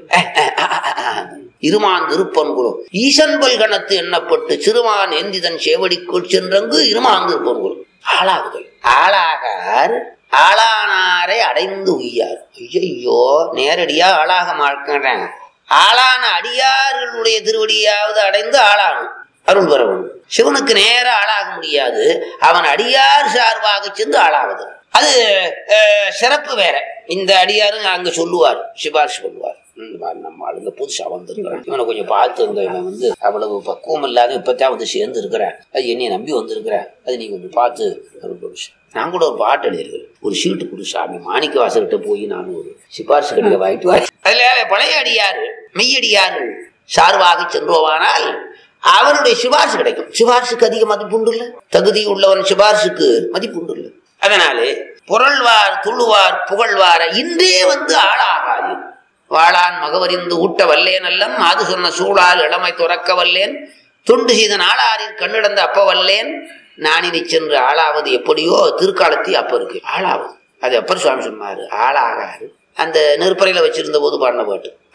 இருமான் திருப்பன்குலம் ஈசன் பல்கணத்து எண்ணப்பட்டு சிறுமான் ஏந்திதன் சேவடிக்குள் சென்றங்கு இருமான் திருப்பன்குலம் ஆளாகுதல் ஆளாகார் ஆளானாரை அடைந்து உய்யார் ஐயோ நேரடியா ஆளாக மாட்டேன் ஆளான அடியார்களுடைய திருவடியாவது அடைந்து ஆளாகும் அருள் பெறவும் சிவனுக்கு நேர ஆளாக முடியாது அவன் அடியார் சார்பாக சென்று ஆளாகுது அது அஹ், சிறப்பு வேற இந்த அடியாரும் அங்க சொல்லுவார் சிபாரிசு பண்ணுவார் ம், பாரு, நம்ம ஆளுங்க புதுசா வந்திருக்கிறான் இவனை கொஞ்சம் பார்த்து இருங்க இவன் வந்து அவ்வளவு பக்குவம் இல்லாத இப்பதான் வந்து சேர்ந்து இருக்கிறேன் அது என்னைய நம்பி வந்திருக்கிறேன் அது நீ கொஞ்சம் பார்த்து அருள் புருஷன் நான் கூட ஒரு பாட்டு எழுதியிருக்கிறேன் ஒரு சீட்டு கொடு சாமி மாணிக்க வாசகிட்ட போய் நான் ஒரு சிபாரிசு கடிதம் வாங்கிட்டு வரேன் அதுல பழைய அடியாரு மெய்யடியார்கள் சார்பாக சென்றோவானால் அவனுடைய சிபாரிசு கிடைக்கும் சிபாரிசுக்கு அதிக மதிப்புண்டு இல்ல தகுதி உள்ளவன் சிபாரிசுக்கு மதிப்புண்டு இல்ல அதனாலே புரள்வார் துள்ளுவார் புகழ்வார இன்றே வந்து ஆளாகாது வாழான் மகவரிந்து ஊட்ட வல்லேன் அல்லம் அது சொன்ன சூழால் இளமை துறக்க வல்லேன் தொண்டு செய்த நாளாரில் கண்ணிடந்த அப்ப வல்லேன் நானினி சென்று ஆளாவது எப்படியோ திருக்காலத்தி அப்ப இருக்கு ஆளாவது அது அப்பர் சுவாமி சொன்னாரு ஆளாகாது அந்த நெருப்பறையில வச்சிருந்த போது பாடின பாட்டு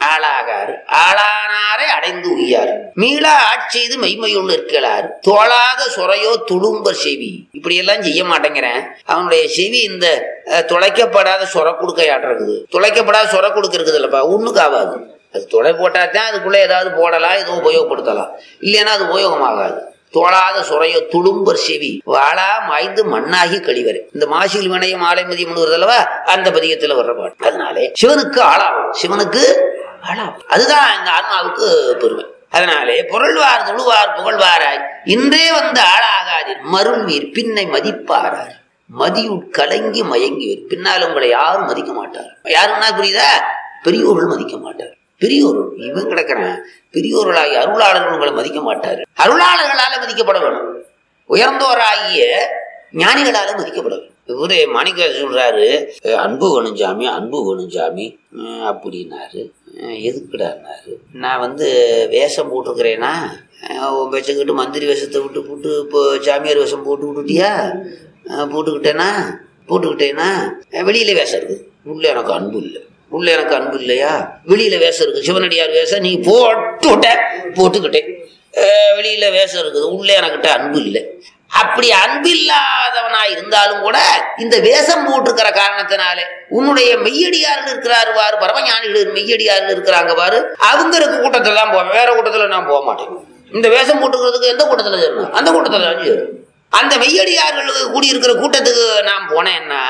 ஆளாகார் ஆளானாரை அடைந்து உய்யார் மீளா ஆட்செய்து மெய்மையுள் நிற்கலார் தோளாத சொறையோ துளும்பர் செவி இப்படி எல்லாம் செய்ய மாட்டேங்கிறேன் அவனுடைய செவி இந்த அஹ், துளைக்கப்படாத சொர கொடுக்கையாட்டிருக்குது துளைக்கப்படாத சொர கொடுக்க இருக்குது இல்லப்பா ஒண்ணுக்கு ஆகாது அது துளை போட்டா தான் அதுக்குள்ள ஏதாவது போடலாம் எதுவும் உபயோகப்படுத்தலாம் இல்லைன்னா அது உபயோகமாகாது தோளாத சுரையோ துளும்பர் செவி வாழா மாய்ந்து மண்ணாகி கழிவர் இந்த மாசில் வினயம் ஆலை மதியம் வருதல்லவா அந்த பதிகத்துல வர்ற பாட்டு அதனாலே சிவனுக்கு ஆளாகும் சிவனுக்கு ஆளாகும் அதுதான் இந்த ஆன்மாவுக்கு பெருமை அதனாலே பொருள்வார் தொழுவார் புகழ்வாராய் இன்றே வந்து ஆளாகாதீர் மருள்வீர் பின்னை மதிப்பாரார் மதியுட் கலங்கி மயங்கிவர் பின்னால் உங்களை யாரும் மதிக்க மாட்டார் யாருன்னா புரியுதா பெரியோர்கள் மதிக்க மாட்டார் பெரியோர்கள் இவன் கிடக்கிறான் பெரியோர்களாகி அருளாளர்கள் உங்களை மதிக்க மாட்டார் அருளாளர்களால மதிக்கப்பட வேணும் உயர்ந்தோராகிய ஞானிகளால மதிக்கப்பட வேண்டும் இவரே மாணிக்க சொல்றாரு "அஹ், அன்பு வேணும் சாமி அன்பு வேணும் சாமி அஹ், அப்படின்னாரு அஹ், எதுக்குடான்னாரு நான் வந்து வேஷம் போட்டிருக்கிறேனா அஹ், வச்சுக்கிட்டு மந்திரி வேஷத்தை விட்டு போட்டு இப்போ சாமியார் வேஷம் போட்டு விட்டுட்டியா அஹ், போட்டுக்கிட்டேனா போட்டுக்கிட்டேனா அஹ், வெளியில வேஷம் இருக்குது உள்ள எனக்கு அன்பு இல்லை உள்ள எனக்கு அன்பு இல்லையா வெளியில வேஷம் இருக்கு சிவனடியார் வேஷம் நீ போட்டு விட்ட போட்டுக்கிட்டேன் அஹ் வெளியில வேஷம் இருக்குது உள்ள எனக்கிட்ட அன்பு இல்லை அப்படி அன்பு இல்லாதவனா இருந்தாலும் கூட இந்த வேஷம் போட்டிருக்கிற காரணத்தினாலே உன்னுடைய மெய்யடியார்கள் இருக்கிறாரு பாரு பரமஞானிகள் மெய்யடியார்கள் இருக்கிறாங்க பாரு அவங்க இருக்க கூட்டத்துல தான் போவேன் வேற கூட்டத்துல நான் போக மாட்டேன் இந்த வேஷம் போட்டுக்கிறதுக்கு எந்த கூட்டத்துல சேரணும் அந்த கூட்டத்துல தான் சேரும் அந்த மெய்யடியார்களுக்கு கூடியிருக்கிற கூட்டத்துக்கு நான் போனேன்னா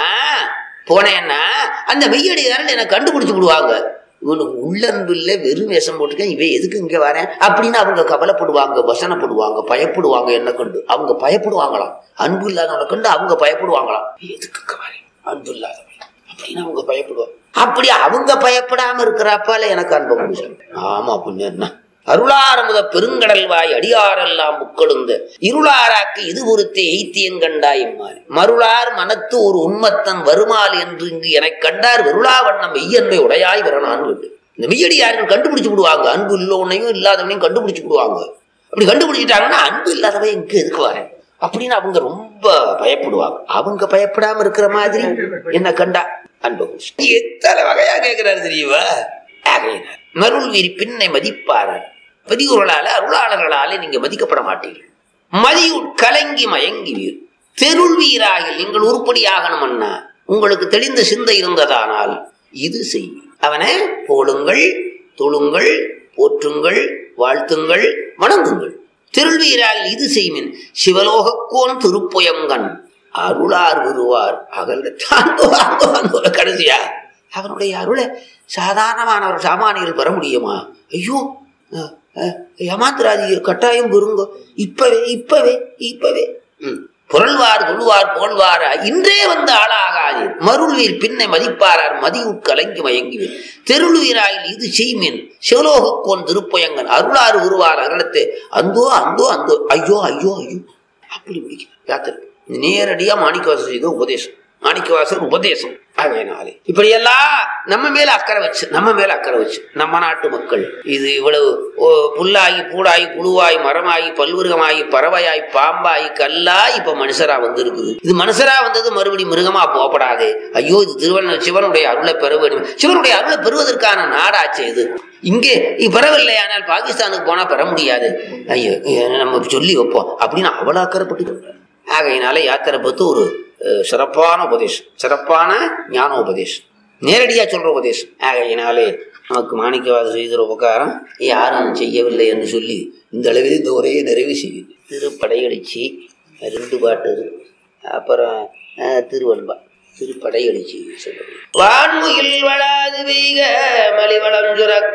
போனேன்னா அந்த மெய்யடியார்கள் என்னை கண்டுபிடிச்சு விடுவாங்க இவனுக்கு உள்ளன்பு இல்லை வெறும் வேஷம் போட்டுருக்கேன் இவன் எதுக்கு இங்க வரேன் அப்படின்னு அவங்க கவலைப்படுவாங்க வசனப்படுவாங்க பயப்படுவாங்க என்ன கண்டு அவங்க பயப்படுவாங்களாம் அன்பு இல்லாதவனை கண்டு அவங்க பயப்படுவாங்களாம் எதுக்கு இங்க வரேன் அன்பு இல்லாதவன் அப்படின்னு அவங்க பயப்படுவாங்க அப்படி அவங்க பயப்படாம இருக்கிறப்பால எனக்கு அன்பம் முடியும் ஆமா புண்ணு என்ன அருளாரமுத பெருங்கடல் வாய் அடியாரெல்லாம் முக்கெழுந்த இருளாராக்கு இது பொறுத்தே எய்த்தியங்கண்டாய் எம்மாறு மருளார் மனத்து ஒரு உண்மத்தன் வருமால் என்று இங்கு எனக் கண்டார் வெருளா வண்ணம் மெய்யன்மை உடையாய் வரனான் கண்டு இந்த மெய்யடியார்கள் கண்டுபிடிச்சு விடுவாங்க அன்பு உள்ளவனையும் இல்லாதவனையும் கண்டுபிடிச்சு விடுவாங்க அப்படி கண்டுபிடிச்சிட்டாங்கன்னா அன்பு இல்லாதவன் இங்க எதுக்கு வரேன் அப்படின்னு அவங்க ரொம்ப பயப்படுவாங்க அவங்க பயப்படாம இருக்கிற மாதிரி என்ன கண்டா அன்பு குடிச்சு. எத்தனை வகையா கேட்கிறாரு தெரியுமா ஆகையினார் மருள் வீரி பின்னை மதிப்பாரார் பெரியோர்களால அருளாளர்களாலே நீங்க மதிக்கப்பட மாட்டீர்கள் மதியுட் கலங்கி மயங்கி வீர் தெருள் வீராகில் நீங்கள் உருப்படியாகணும் அண்ணா உங்களுக்கு தெளிந்த சிந்தை இருந்ததானால் இது செய்யும் அவனை போடுங்கள் தொழுங்கள் போற்றுங்கள் வாழ்த்துங்கள் வணங்குங்கள் திருள்வீரால் இது செய்மின் சிவலோகக்கோன் திருப்புயங்கன் அருளார் வருவார் அகல் தாந்தோ தாந்தோ தாந்தோ கடைசியா அவனுடைய அருளை சாதாரணமானவர் சாமானியர்கள் பெற முடியுமா ஐயோ அஹ், அஹ், ஏமாத்திராதீங்க கட்டாயம் பெறுங்க இப்பவே இப்பவே இப்பவே ம். புரள்வார் தொழுவார் போல்வார் இன்றே வந்து ஆளாகாது மருள்வீர் பின்னை மதிப்பாரார் மதியுட் கலங்கி மயங்குவீர் தெருளுவீராயில் இது செய்மீன் சிவலோகக்கோன் திருப்பயங்கன் அருளாறு உருவார் அகலத்து அந்தோ அந்தோ அந்தோ ஐயோ ஐயோ ஐயோ அப்படி முடிக்கும் யாத்திரை நேரடியா மாணிக்கவாசர் செய்த உபதேசம் மாணிக்கவாசர் உபதேசம் அதனாலே இப்படியெல்லாம் நம்ம மேல அக்கறை வச்சு நம்ம மேல அக்கறை வச்சு நம்ம நாட்டு மக்கள் இது இவ்வளவு ஓ, புல்லாகி பூடாகி புழுவாய் மரமாகி பல்விருகமாகி பறவையாய் பாம்பாய் கல்லாய் இப்ப மனுஷரா வந்து இருக்குது இது மனுஷரா வந்தது மறுபடி மிருகமா போகப்படாது ஐயோ இது திருவண்ண சிவனுடைய அருளை பெற வேண்டும் சிவனுடைய அருளை பெறுவதற்கான நாடாச்சு இது இங்கே இது பெறவில்லை ஆனால் பாகிஸ்தானுக்கு போனா பெற முடியாது ஐயோ ஏ, நம்ம சொல்லி வைப்போம் அப்படின்னு அவ்வளவு அக்கறைப்பட்டு ஆகையினால யாத்திரை பத்து ஒரு அஹ், சிறப்பான உபதேசம் சிறப்பான ஞான உபதேசம் நேரடியா சொல்ற உபதேசம் ஆகையினாலே நமக்கு மாணிக்கவாத செய்கிற உபகாரம் யாரும் செய்யவில்லை என்று சொல்லி இந்த அளவில் இந்த உரையை நிறைவு செய்யுது திருப்படையெழுச்சி ரெண்டு பாட்டு இருக்கு அப்புறம் அஹ், திருவன்பா திருப்படையெழுச்சி சொல்றது வான்முகில் வளாது பெய்க மலிவளம் சுரக்க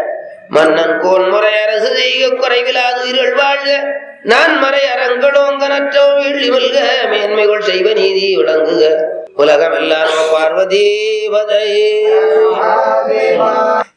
மன்னன் கோன்முறை அரசு செய்க குறைவிலாது உயிர்கள் வாழ்க நான் மறை அரங்கடோங்க நற்றோ வெள்ளிமல்க மேன்மைகள் செய்வ நீதி விளங்குக உலகம் எல்லாம் பார்வதி பதையே